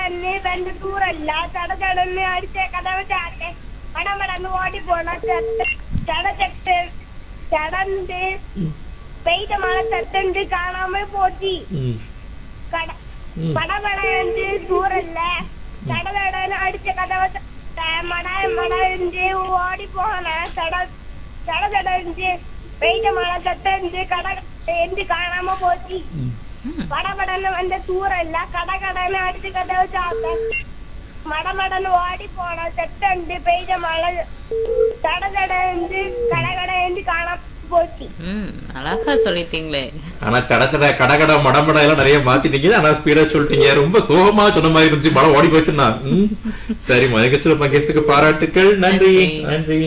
പടപടന്ന് വെന്ത് ദൂരല്ല ചടചടന്ന് അടിച്ച കഥവ് ചാട്ടെ പടപടന്ന് ഓടി പോണ ചടചട്ട് ചടണ്ട് പെയ്ത മഴ തട്ടുണ്ട് കാണാമ പോറ്റി ம் കട ம் പടപടന്ന് ദൂരല്ല ചടചടന്ന് അടിച്ച കഥവ് മട മടണ്ട് ഓടി പോണ ചട ചടചടണ്ട് പെയ്ത മഴ തട്ടുണ്ട് കട എന്ത് കാണാമ പോറ്റി ம் പടപടന്ന് വന്ന ദൂരല്ല കടകടന്ന് അടിച്ച് കഥവ് ചാത്ത മടമടന്ന് ഓടി പോണ തെറ്റുണ്ട് പെയ്ത മഴ തടതടന്ന് കടകടന്ന് കാണാൻ പോറ്റി ம் அழகா சொல்லிட்டீங்களே ஆனா கடக்கட கடகட மடமட எல்லாம் நிறைய மாத்திட்டீங்க ஆனா ஸ்பீடா சொல்லிட்டீங்க ரொம்ப சோகமா சொன்ன மாதிரி இருந்துச்சு மழை ஓடி போச்சுன்னா ம். சரிம்மா நிகழ்ச்சியில பங்கேற்றதுக்கு பாராட்டுக்கள் நன்றி நன்றி. நன்றி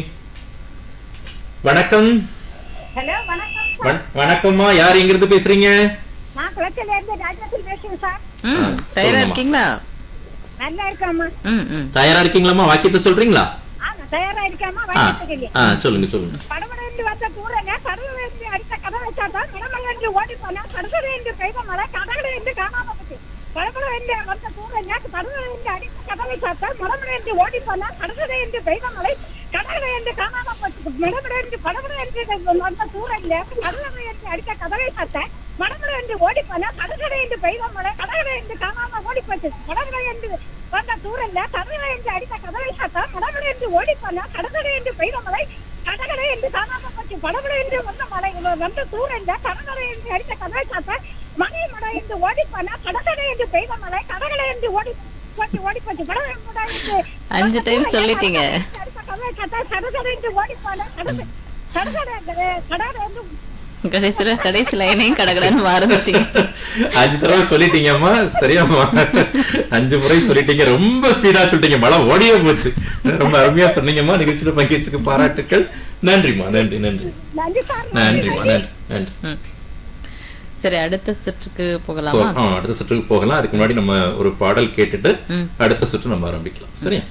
வணக்கம் ഹലോ വണക്കം வண- வணக்கம்மா யார் எங்க இருந்து பேசுறீங்க நான் குளத்துல இருந்து ராஜாத்தில் பேசுறேன் சார் ம் தயாரா சொல்லுங்கம்மா. இருக்கீங்களா நல்லா இருக்காமா ம் ம் தயாரா இருக்கீங்களாம்மா வாக்கியத்தை சொல்றீங்களா ஆமா தயாரா இருக்காமா ஆ வயசுக்கு ஆ சொல்லுங்க சொல்லுங்க படபடந்து வந்த தூரங்க கடவுள் அடித்த கதை வச்சாதான் மனமங்கன்று ஓடி போனா கடவுள் என்று பெய்த மழை கடவுள் என்று காணாம போச்சு கடவுள் என்று வந்த தூரங்க கடவுள் என்று அடித்த கதை வச்சாதான் மனமட என்று ஓடி போனா கடவுள் என்று பெய்த மழை கடவுள் என்று காணாம போச்சு மடமட என்று படபட என்று வந்த தூரங்க கடவுள் என்று அடித்த கதவை சாத்த மடமட என்று ஓடி போனா கடவுள் என்று பெய்த மழை கடவுள் என்று காணாம ஓடி போச்சு கடவுள் என்று வந்த தூரல்ல கடவுள் என்று அடித்த கதவை சாத்தா கடவுள் என்று ஓடி போனா கடவுள் என்று பெய்த மழை கடகடை என்று காணாம போச்சு படபட என்று வந்த மழை வந்த சூழல்ல கடகடை என்று அடித்த கதவை சாத்த மழை மழை என்று ஓடி போனா கடகடை என்று பெய்த மழை கடகடை என்று ஓடி போச்சு ஓடி போச்சு படகடை மழை என்று அஞ்சு time சொல்லிட்டீங்க. அடித்த கதவை சாத்தா கடகடை என்று ஓடி போனா கடகடை கடகடை கடகடை என்று கடைசியில கடைசி லைனையும் கடகடன்னு மறந்துட்டீங்க அஞ்சு தடவை சொல்லிட்டீங்கம்மா சரியாம்மா அஞ்சு முறை சொல்லிட்டீங்க ரொம்ப ஸ்பீடா சொல்லிட்டீங்க மழை ஓடியே போச்சு ரொம்ப அருமையா சொன்னீங்கம்மா நிகழ்ச்சியில பங்கேற்றதுக்கு பாராட்டுக்கள் நன்றிம்மா நன்றி நன்றி நன்றி சார் நன்றிம்மா நன்றி நன்றி ம். சரி அடுத்த சுற்றுக்கு போ- போகலாமா ஆ, அடுத்த சுற்றுக்கு போகலாம் அதுக்கு முன்னாடி நம்ம ஒரு பாடல் கேட்டுட்டு ம். அடுத்த சுற்று நம்ம ஆரம்பிக்கலாம் சரியா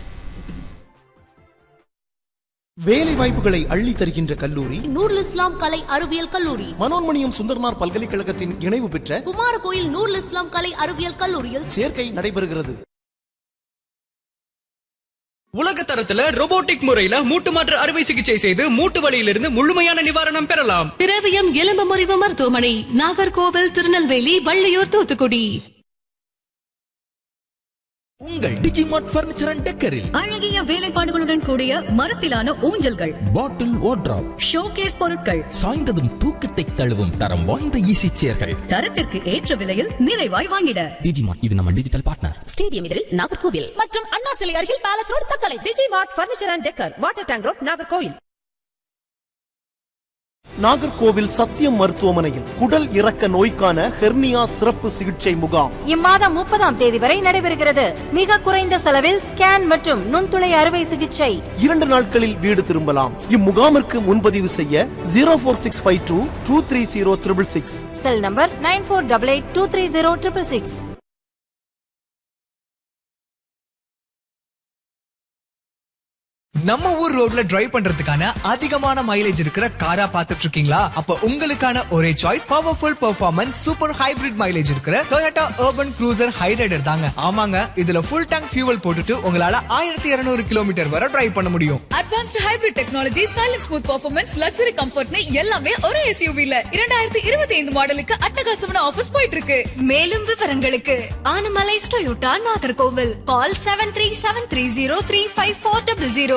வேலை வாய்ப்புகளை அள்ளி தருகின்ற கல்லூரி நூருல் இஸ்லாம் கலை அறிவியல் கல்லூரி மனோன்மணியம் சுந்தர்னார் பல்கலைக்கழகத்தின் இணைவு பெற்ற குமாரகோயில் நூருல் இஸ்லாம் கலை அறிவியல் கல்லூரியில் சேர்க்கை நடைபெறுகிறது உலக தரத்துல robotic முறையில மூட்டு மாற்று அறுவை சிகிச்சை செய்து மூட்டு வலியிலிருந்து முழுமையான நிவாரணம் பெறலாம் திரவியம் எலும்பு முறிவு மருத்துவமனை நாகர்கோவில் திருநெல்வேலி வள்ளியூர் தூத்துக்குடி உங்கள் டிஜிமார்ட் பர்னிச்சர் அண்ட் டெக்கரில் அழகிய வேலைப்பாடுகளுடன் கூடிய மரத்திலான ஊஞ்சல்கள் பாட்டில் வார்ட்ராப் ஷோகேஸ் பொருட்கள் சாய்ந்ததும் தூக்கத்தை தழுவும் தரம் வாய்ந்த ஈசி சேர்கள் தரத்திற்கு ஏற்ற விலையில் நிறைவாய் வாங்கிட டிஜிமார்ட் இது நம்ம டிஜிட்டல் பார்ட்னர் ஸ்டேடியம் எதிரில் நாகர்கோவில் மற்றும் அண்ணா சிலை அருகில் palace road Thuckalay digi mart furniture and decor water tank road Nagercoil Nagercoil Sathyam மருத்துவமனையில் குடல் இறக்க நோய்க்கான ஹெர்னியா சிறப்பு சிகிச்சை முகாம் இம்மாதம் முப்பதாம் தேதி வரை நடைபெறுகிறது மிக குறைந்த செலவில் ஸ்கேன் மற்றும் நுண்துளை அறுவை சிகிச்சை இரண்டு நாட்களில் வீடு திரும்பலாம் இம்முகாமிற்கு முன்பதிவு செய்ய zero four six five two two three zero triple six cell number nine four double eight two three zero triple six நம்ம ஊர் ரோட்ல டிரைவ் பண்றதுக்கான அதிகமான மைலேஜ் இருக்கிற காரா பாத்துட்டு இருக்கீங்களா அப்ப உங்களுக்கான ஒரே choice powerful performance super hybrid mileage இருக்கிற Toyota urban cruiser ஹைரைடர் தாங்க ஆமாங்க இதுல ஃபுல் டேங்க் ஃபியூவல் போட்டுட்டு உங்களால ஆயிரத்தி இருநூறு கிலோமீட்டர் வரை டிரைவ் பண்ண முடியும் advanced hybrid technology silence smooth performance luxury கம்ஃபர்ட்னு எல்லாமே ஒரே எஸ்யூவில இரண்டாயிரத்தி இருபத்தி ஐந்து மாடலுக்கு அட்டகாசமான ஆஃபர்ஸ் போயிட்டு இருக்கு மேலும் விவரங்களுக்கு Anamalai Toyota Nagercoil call seven three seven three zero three five four double zero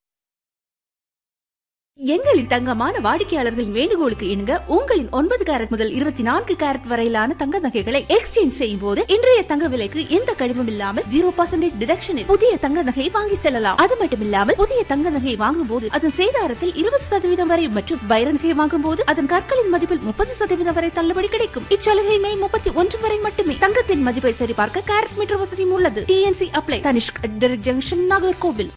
எங்களின் தங்கமான வாடிக்கையாளர்களின் வேண்டுகோளுக்கு இணங்க உங்களின் ஒன்பது கேரட் முதல் இருபத்தி நான்கு கேரட் வரையிலான தங்க நகைகளை எக்ஸ்சேஞ்ச் செய்யும் போது இன்றைய தங்க விலைக்கு எந்த கழிவும் இல்லாமல் ஜீரோ பர்சன்டேஜ் டிடக்ஷனில் புதிய தங்க நகையை வாங்கி செல்லலாம் அது மட்டும் இல்லாமல் புதிய தங்க நகையை வாங்கும் போது அதன் சேதாரத்தில் இருபது சதவீதம் வரை மற்றும் வைர நகையை வாங்கும் போது அதன் கற்களின் மதிப்பில் முப்பது சதவீதம் வரை தள்ளுபடி கிடைக்கும் இச்சலுகை மே முப்பத்தி ஒன்று வரை மட்டுமே தங்கத்தின் மதிப்பை சரிபார்க்க கேரட் மீட்டர் வசதியும் உள்ளது TNC apply Tanishq junction Nagercoil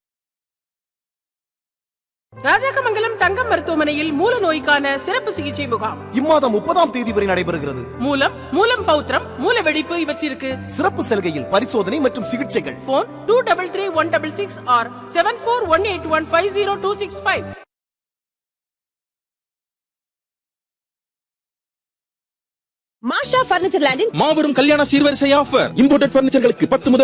Rajakkamangalam Thangam மருத்துவமனையில் மூல நோய்க்கான சிறப்பு சிகிச்சை முகாம் இம்மாதம் முப்பதாம் தேதி வரை நடைபெறுகிறது மூலம் மூலம் பௌத்திரம் மூல வெடிப்பு இவற்றிற்கு சிறப்பு சலுகையில் பரிசோதனை மற்றும் சிகிச்சைகள் phone two double three one double six or seven four one eight one five zero two six five Masha furniture லேண்டின் மாபெரும் கல்யாண சீர்வரிசை ஆஃபர் இம்போர்ட்டட் பர்னிச்சர்களுக்கு பத்து முதல்